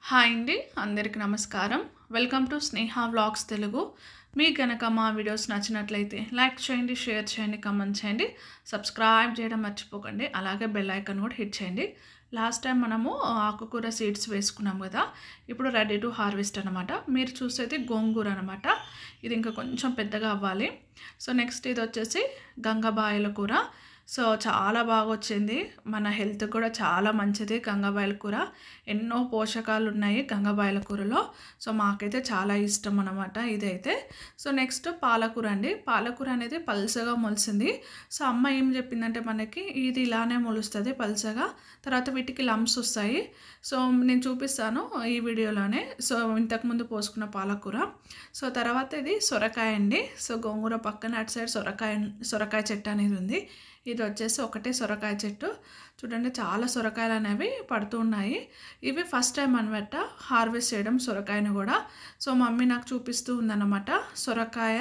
hi అండి అందరికీ నమస్కారం welcome to Sneha vlogs Telugu మీకు గనక మా వీడియోస్ నచ్చినట్లయితే లైక్ చేయండి షేర్ చేయండి కమెంట్ చేయండి సబ్స్క్రైబ్ చేయడం మర్చిపోకండి అలాగే బెల్ ఐకాన్ కూడా హిట్ చేయండి లాస్ట్ టైం మనము ఆకుకూర సీడ్స్ వేసుకున్నాం కదా ఇప్పుడు రెడీ టు హార్వెస్ట్ అనమాట మీరు చూసేది గోంగూర అనమాట ఇది ఇంకా కొంచెం పెద్దగా అవ్వాలి సో నెక్స్ట్ ఇది వచ్చేసి గంగబాయల కూర సో చాలా బాగా వచ్చింది మన హెల్త్ కూడా చాలా మంచిది గంగబాయల కూర ఎన్నో పోషకాలు ఉన్నాయి గంగబాయల కూరలో సో మాకైతే చాలా ఇష్టం అనమాట ఇదైతే సో నెక్స్ట్ పాలకూర అండి పాలకూర అనేది పల్సగా మొలిసింది సో అమ్మ ఏం చెప్పిందంటే మనకి ఇది ఇలానే మొలుస్తుంది పల్సగా తర్వాత వీటికి లమ్స్ వస్తాయి సో నేను చూపిస్తాను ఈ వీడియోలోనే సో ఇంతకుముందు పోసుకున్న పాలకూర సో తర్వాత ఇది సొరకాయ అండి సో గోంగూర పక్కన అటు సైడ్ సొరకాయ సొరకాయ చెట్టు అనేది ఉంది ఇది వచ్చేసి ఒకటే సొరకాయ చెట్టు చూడండి చాలా సొరకాయలు అనేవి పడుతూ ఉన్నాయి ఇవి ఫస్ట్ టైం అనమాట హార్వెస్ట్ చేయడం సొరకాయను కూడా సో మమ్మీ నాకు చూపిస్తూ ఉందన్నమాట సొరకాయ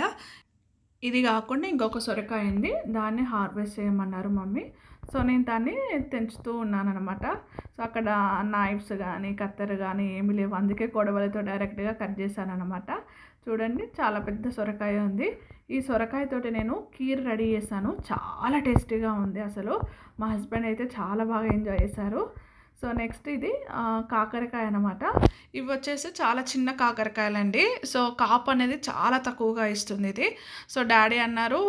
ఇది కాకుండా ఇంకొక సొరకాయ ఉంది దాన్ని హార్వెస్ట్ చేయమన్నారు మమ్మీ సో నేను దాన్ని తెంచుతూ ఉన్నాను అనమాట సో అక్కడ నైఫ్స్ కానీ కత్తెర కానీ ఏమీ లేవు అందుకే కొడవలతో డైరెక్ట్గా కట్ చేశాను అనమాట చూడండి చాలా పెద్ద సొరకాయ ఉంది ఈ సొరకాయతోటి నేను కీర్ రెడీ చేశాను చాలా టేస్టీగా ఉంది అసలు మా హస్బెండ్ అయితే చాలా బాగా ఎంజాయ్ చేశారు సో నెక్స్ట్ ఇది కాకరకాయ అనమాట ఇవి వచ్చేసి చాలా చిన్న కాకరకాయలండి సో కాపు అనేది చాలా తక్కువగా ఇస్తుంది ఇది సో డాడీ అన్నారు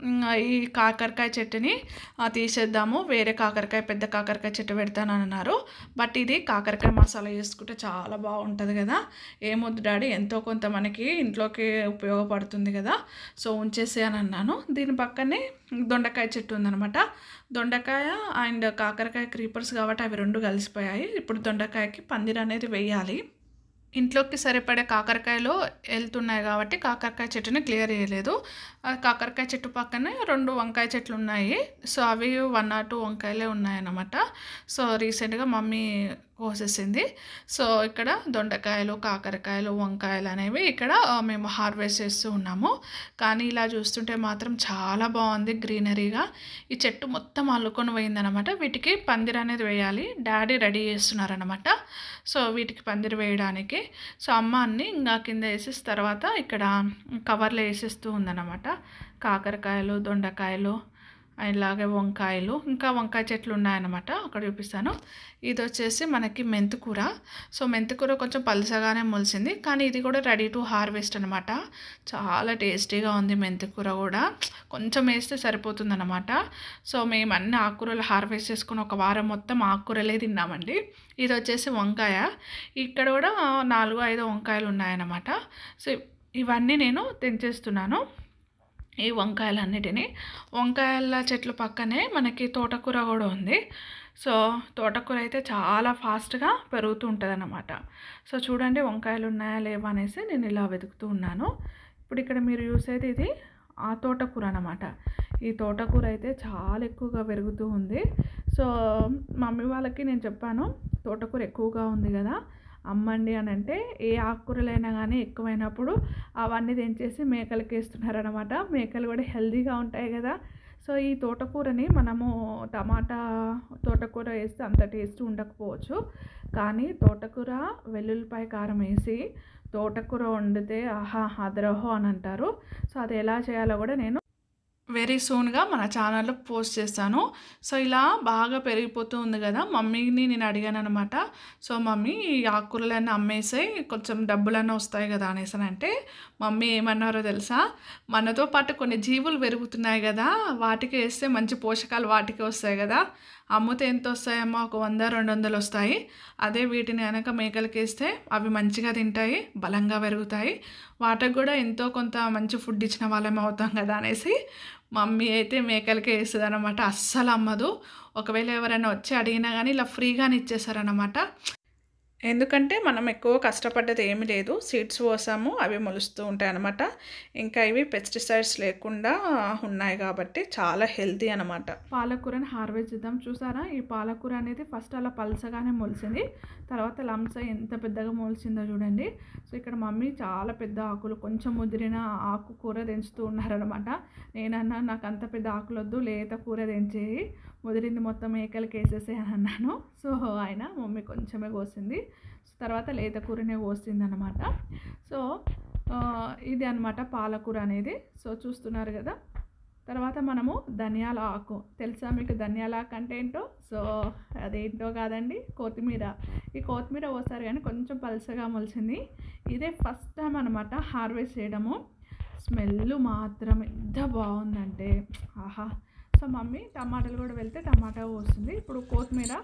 ఈ కాకరకాయ చెట్టుని తీసేద్దాము వేరే కాకరకాయ పెద్ద కాకరకాయ చెట్టు పెడతానని అన్నారు బట్ ఇది కాకరకాయ మసాలా చేసుకుంటే చాలా బాగుంటుంది కదా ఏమొద్దు డాడీ ఎంతో కొంత మనకి ఇంట్లోకి ఉపయోగపడుతుంది కదా సో ఉంచేసి అని అన్నాను దీని పక్కనే దొండకాయ చెట్టు ఉందనమాట దొండకాయ అండ్ కాకరకాయ క్రీపర్స్ కాబట్టి అవి రెండు కలిసిపోయాయి ఇప్పుడు దొండకాయకి పందిరి అనేది వేయాలి ఇంట్లోకి సరిపడే కాకరకాయలు వెళ్తున్నాయి కాబట్టి కాకరకాయ చెట్టుని క్లియర్ చేయలేదు కాకరకాయ చెట్టు పక్కనే రెండు వంకాయ చెట్లు ఉన్నాయి సో అవి వన్ ఆర్ టూ వంకాయలే ఉన్నాయన్నమాట సో రీసెంట్గా మమ్మీ కోసేసింది సో ఇక్కడ దొండకాయలు కాకరకాయలు వంకాయలు అనేవి ఇక్కడ మేము హార్వెస్ట్ చేస్తూ ఉన్నాము కానీ ఇలా చూస్తుంటే మాత్రం చాలా బాగుంది గ్రీనరీగా ఈ చెట్టు మొత్తం అల్లుకొని పోయిందనమాట వీటికి పందిరి అనేది వేయాలి డాడీ రెడీ చేస్తున్నారనమాట సో వీటికి పందిరి వేయడానికి సో అమ్మ అన్ని ఇంకా కింద వేసేసిన తర్వాత ఇక్కడ కవర్లో వేసేస్తూ ఉందన్నమాట కాకరకాయలు దొండకాయలు ఇలాగే వంకాయలు ఇంకా వంకాయ చెట్లు ఉన్నాయన్నమాట అక్కడ చూపిస్తాను ఇది వచ్చేసి మనకి మెంతుకూర సో మెంతుకూర కొంచెం పలుసగానే మొలిసింది కానీ ఇది కూడా రెడీ టు హార్వెస్ట్ అనమాట చాలా టేస్టీగా ఉంది మెంతుకూర కూడా కొంచెం వేస్తే సరిపోతుంది అనమాట సో మేము అన్ని ఆకుకూరలు హార్వెస్ట్ చేసుకుని ఒక వారం మొత్తం ఆకుకూరలే తిన్నామండి ఇది వచ్చేసి వంకాయ ఇక్కడ కూడా నాలుగు ఐదు వంకాయలు ఉన్నాయన్నమాట సో ఇవన్నీ నేను తెంచేస్తున్నాను ఈ వంకాయలన్నిటినీ వంకాయల చెట్లు పక్కనే మనకి తోటకూర కూడా ఉంది సో తోటకూర అయితే చాలా ఫాస్ట్గా పెరుగుతూ ఉంటుంది అన్నమాట సో చూడండి వంకాయలు ఉన్నాయా లేవా అనేసి నేను ఇలా వెతుకుతూ ఉన్నాను ఇప్పుడు ఇక్కడ మీరు చూసేది ఇది ఆ తోటకూర అనమాట ఈ తోటకూర అయితే చాలా ఎక్కువగా పెరుగుతూ ఉంది సో మమ్మీ వాళ్ళకి నేను చెప్పాను తోటకూర ఎక్కువగా ఉంది కదా అమ్మండి అని అంటే ఏ ఆకుకూరలైనా కానీ ఎక్కువైనప్పుడు అవన్నీ తెంచేసి మేకలకి వేస్తున్నారనమాట మేకలు కూడా హెల్తీగా ఉంటాయి కదా సో ఈ తోటకూరని మనము టమాటా తోటకూర వేస్తే అంత టేస్ట్ ఉండకపోవచ్చు కానీ తోటకూర వెల్లుల్లిపాయ కారం వేసి తోటకూర వండితే ఆహా అదరహో అని అంటారు సో అది ఎలా చేయాలో కూడా నేను వెరీ సూన్గా మన ఛానల్లో పోస్ట్ చేస్తాను సో ఇలా బాగా పెరిగిపోతూ ఉంది కదా మమ్మీని నేను అడిగాను అనమాట సో మమ్మీ ఈ ఆకుకూరలన్నీ అమ్మేసాయి కొంచెం డబ్బులన్నీ వస్తాయి కదా అనేసి అంటే మమ్మీ ఏమన్నారో తెలుసా మనతో పాటు కొన్ని జీవులు పెరుగుతున్నాయి కదా వాటికి వేస్తే మంచి పోషకాలు వాటికి వస్తాయి కదా అమ్మితే ఎంత వస్తాయమ్మో ఒక వంద రెండు వందలు వస్తాయి అదే వీటిని కనుక మేకలకి వేస్తే అవి మంచిగా తింటాయి బలంగా పెరుగుతాయి వాటికి కూడా ఎంతో కొంత మంచి ఫుడ్ ఇచ్చిన వాళ్ళమే అవుతాం కదా అనేసి మమ్మీ అయితే మేకలకి వేస్తుంది అనమాట అస్సలు అమ్మదు ఒకవేళ ఎవరైనా వచ్చి అడిగినా కానీ ఇలా ఫ్రీగానే ఇచ్చేసారనమాట ఎందుకంటే మనం ఎక్కువ కష్టపడ్డది ఏమీ లేదు సీడ్స్ పోసాము అవి మొలుస్తూ ఉంటాయి అనమాట ఇంకా ఇవి పెస్టిసైడ్స్ లేకుండా ఉన్నాయి కాబట్టి చాలా హెల్తీ అనమాట పాలకూరని హార్వెస్ట్ చేద్దాం చూసారా ఈ పాలకూర అనేది ఫస్ట్ అలా పలసగానే మొలిసింది తర్వాత లంస ఎంత పెద్దగా మొలిసిందో చూడండి సో ఇక్కడ మమ్మీ చాలా పెద్ద ఆకులు కొంచెం ముదిరిన ఆకు కూర తెంచుతూ ఉన్నారనమాట నేనన్నా నాకు అంత పెద్ద ఆకులు వద్దు లేత కూర తెంచేయి ముదిరింది మొత్తం మేకలకి వేసేసే అని అన్నాను సో ఆయన మమ్మీ కొంచెమే కోసింది సో తర్వాత లేత కూరనే కోసింది అనమాట సో ఆ, ఇది అనమాట పాలకూర అనేది సో చూస్తున్నారు కదా తర్వాత మనము ధనియాల ఆకు తెలుసా మీకు ధనియాల ఆకు అంటే ఏంటో సో అదేంటో కాదండి కొత్తిమీర ఈ కొత్తిమీర పోస్తారు కానీ కొంచెం పలసగా మొలిచింది ఇదే ఫస్ట్ టైం అనమాట హార్వెస్ట్ చేయడము స్మెల్ మాత్రం ఎంత బాగుందంటే ఆహా సో మమ్మీ టమాటాలు కూడా వెళ్తే టమాటా పోస్తుంది ఇప్పుడు కొత్తిమీర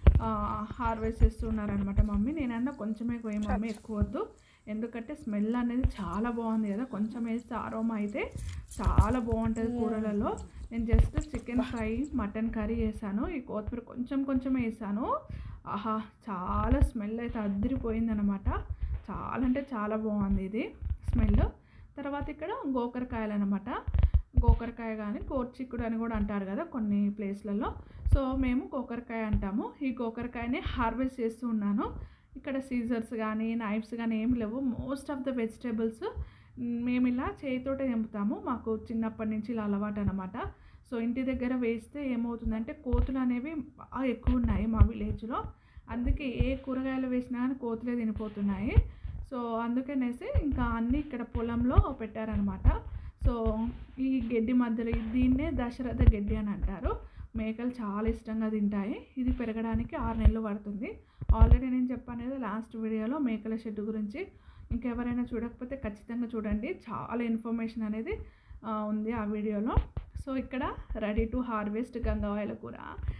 హార్వెస్ట్ చేస్తున్నారనమాట మమ్మీ నేనన్నా కొంచెమే పోయి మమ్మీ ఎక్కువ వద్దు ఎందుకంటే స్మెల్ అనేది చాలా బాగుంది కదా కొంచెం వేస్తే ఆరోమా అయితే చాలా బాగుంటుంది కూరలలో నేను just chicken fry mutton curry వేసాను ఈ కొత్తిమీర కొంచెం కొంచెం వేసాను ఆహా చాలా స్మెల్ అయితే అదిరిపోయిందనమాట చాలా అంటే చాలా బాగుంది ఇది స్మెల్ తర్వాత ఇక్కడ గోకరకాయలు అనమాట గోకరకాయ కానీ కోర్చిక్కుడు అని కూడా అంటారు కదా కొన్ని ప్లేస్లలో సో మేము గోకరకాయ అంటాము ఈ గోకరకాయని హార్వెస్ట్ చేస్తూ ఉన్నాను ఇక్కడ సీజర్స్ కానీ నైఫ్స్ కానీ ఏం లేవు మోస్ట్ ఆఫ్ ద వెజిటేబుల్స్ మేము ఇలా చేతితోటే తెంపుతాము మాకు చిన్నప్పటి నుంచి ఇలా అలవాటు అనమాట సో ఇంటి దగ్గర వేస్తే ఏమవుతుందంటే కోతులు అనేవి బాగా ఎక్కువ ఉన్నాయి మా విలేజ్లో అందుకే ఏ కూరగాయలు వేసినా కానీ కోతులే తినిపోతున్నాయి సో అందుకనేసి ఇంకా అన్నీ ఇక్కడ పొలంలో పెట్టారనమాట సో ఈ గడ్డి మధ్యలో దీన్నే దశరథ గడ్డి అని అంటారు మేకలు చాలా ఇష్టంగా తింటాయి ఇది పెరగడానికి ఆరు నెలలు పడుతుంది ఆల్రెడీ నేను చెప్పాను కదా లాస్ట్ వీడియోలో మేకల షెడ్ గురించి ఇంకెవరైనా చూడకపోతే ఖచ్చితంగా చూడండి చాలా ఇన్ఫర్మేషన్ అనేది ఆ, ఉంది ఆ వీడియోలో సో ఇక్కడ రెడీ టు హార్వెస్ట్ గంగవాయల కూర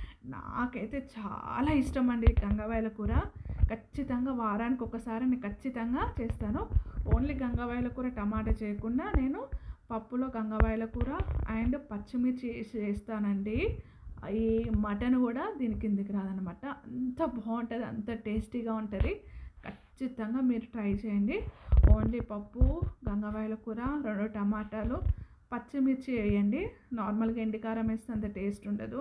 నాకైతే చాలా ఇష్టం అండి గంగవాయల కూర ఖచ్చితంగా వారానికి ఒకసారి నేను ఖచ్చితంగా చేస్తాను ఓన్లీ గంగవాయల కూర టమాటా చేయకుండా నేను పప్పులో గంగవాయల కూర అండ్ పచ్చిమిర్చి వేసి చేస్తానండి ఈ మటన్ కూడా దీని కిందికి రాదనమాట అంత బాగుంటుంది అంత టేస్టీగా ఉంటుంది ఖచ్చితంగా మీరు ట్రై చేయండి ఓన్లీ పప్పు గంగవాయల కూర రెండు టమాటాలు పచ్చిమిర్చి వేయండి నార్మల్గా ఎండికారం వేస్తే అంత టేస్ట్ ఉండదు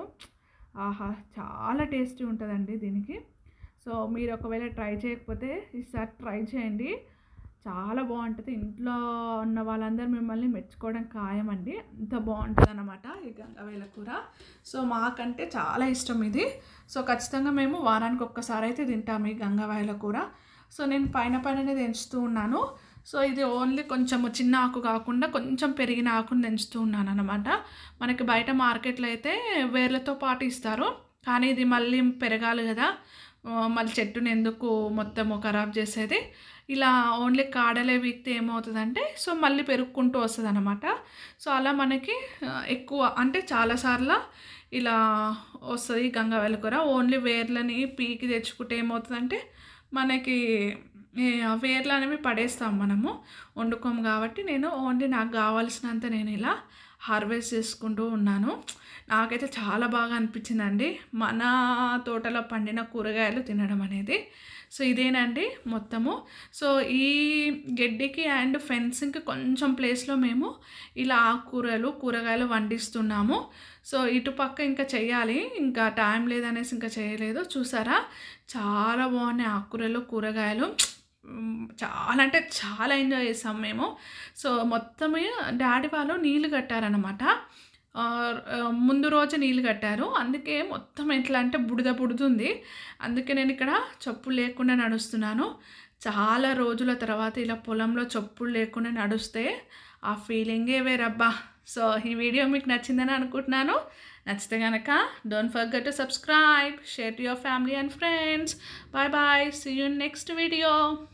ఆహా చాలా టేస్టీ ఉంటుందండి దీనికి సో మీరు ఒకవేళ ట్రై చేయకపోతే ఈసారి ట్రై చేయండి చాలా బాగుంటుంది ఇంట్లో ఉన్న వాళ్ళందరూ మిమ్మల్ని మెచ్చుకోవడం ఖాయమండి అంత బాగుంటుంది అన్నమాట ఈ గంగవేల కూర సో మాకంటే చాలా ఇష్టం ఇది సో ఖచ్చితంగా మేము వారానికి ఒక్కసారి అయితే తింటాము ఈ గంగవాయల కూర సో నేను పైన పైననే తెంచుతూ ఉన్నాను సో ఇది ఓన్లీ కొంచెము చిన్న ఆకు కాకుండా కొంచెం పెరిగిన ఆకుని తెంచుతూ ఉన్నాను అనమాట మనకి బయట మార్కెట్లో అయితే వేర్లతో పాటు ఇస్తారు కానీ ఇది మళ్ళీ పెరగాలి కదా ఆ, మళ్ళీ చెట్టుని ఎందుకు మొత్తము ఖరాబ్ చేసేది ఇలా ఓన్లీ కాడలే వీక్తే ఏమవుతుందంటే సో మళ్ళీ పెరుక్కుంటూ వస్తుంది అనమాట సో అలా మనకి ఆ, ఎక్కువ అంటే చాలాసార్లు ఇలా వస్తుంది గంగవేల కూర ఓన్లీ వేర్లని పీకి తెచ్చుకుంటే ఏమవుతుందంటే మనకి ఏ, ఆ వేర్లు అనేవి పడేస్తాం మనము వండుకోము కాబట్టి నేను ఓన్లీ నాకు కావాల్సినంత నేను ఇలా హార్వెస్ట్ చేసుకుంటూ ఉన్నాను నాకైతే చాలా బాగా అనిపించిందండి మన తోటలో పండిన కూరగాయలు తినడం అనేది సో ఇదేనండి మొత్తము సో ఈ గడ్డికి అండ్ ఫెన్సింగ్కి కొంచెం ప్లేస్లో మేము ఇలా ఆకుకూరలు కూరగాయలు వండిస్తున్నాము సో ఇటుపక్క ఇంకా చెయ్యాలి ఇంకా టైం లేదనేసి ఇంకా చేయలేదు చూసారా చాలా బాగున్నాయి ఆకుకూరలు కూరగాయలు మ్, చాలా అంటే చాలా ఎంజాయ్ చేసాం మేము సో మొత్తం డాడీ వాళ్ళు నీళ్ళు కట్టారనమాట ఆ, ఆ, ముందు రోజు నీళ్ళు కట్టారు అందుకే మొత్తం ఎట్లా అంటే బుడద బుడుతుంది అందుకే నేను ఇక్కడ చెప్పులు లేకుండా నడుస్తున్నాను చాలా రోజుల తర్వాత ఇలా పొలంలో చెప్పులు లేకుండా నడుస్తే ఆ ఫీలింగే వేరబ్బా సో ఈ వీడియో మీకు నచ్చిందని అనుకుంటున్నాను నచ్చితే కనుక don't forget to subscribe share to your family and friends bye bye see you next video